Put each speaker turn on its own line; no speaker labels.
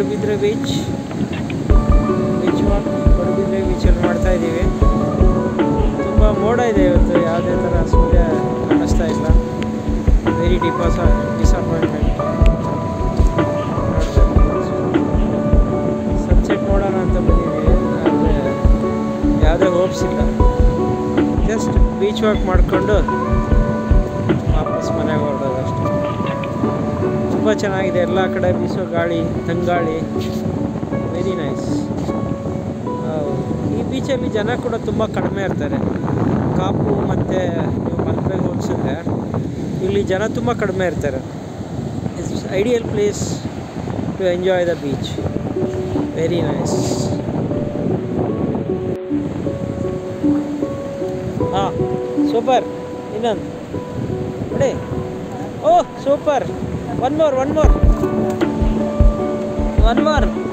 Padubidri beach beach walk Padubidri ಬೀಚಲ್ಲಿ ಮಾಡ್ತಾ ಇದ್ದೀವಿ ತುಂಬ ಮೋಡ ಇದೆ ಇವತ್ತು ಯಾವುದೇ ಥರ ಸೂರ್ಯ ಕಾಣಿಸ್ತಾ ಇಲ್ಲ ವೆರಿ ಡಿಪಾಸ ಡಿಸಪಾಯಿಂಟ್ಮೆಂಟ್ ಸನ್ಸೆಟ್ ನೋಡೋಣ ಅಂತ ಬಂದಿದ್ದೀವಿ ಆದರೆ ಯಾವುದೇ ಹೋಪ್ಸ್ ಇಲ್ಲ ಜಸ್ಟ್ ಬೀಚ್ ವಾಕ್ ಮಾಡಿಕೊಂಡು ವಾಪಸ್ ಮನೆಗೆ ಹೊರಡೋದು ಅಷ್ಟೇ ತುಂಬ ಚೆನ್ನಾಗಿದೆ ಎಲ್ಲ ಕಡೆ ಬೀಸೋ ಗಾಳಿ ತಂಗಾಳಿ ವೆರಿ ನೈಸ್ ಈ ಬೀಚಲ್ಲಿ ಜನ ಕೂಡ ತುಂಬ ಕಡಿಮೆ ಇರ್ತಾರೆ ಕಾಪು ಮತ್ತು ನೀವು ಮಲ್ಪೆಗೆ ಹೋಲಿಸಿದ್ರೆ ಇಲ್ಲಿ ಜನ ತುಂಬ ಕಡಿಮೆ ಇರ್ತಾರೆ it's ideal place to enjoy the beach very nice ಹಾಂ ಸೂಪರ್ ಇನ್ನೊಂದು ನೋಡಿ oh super one more one more one more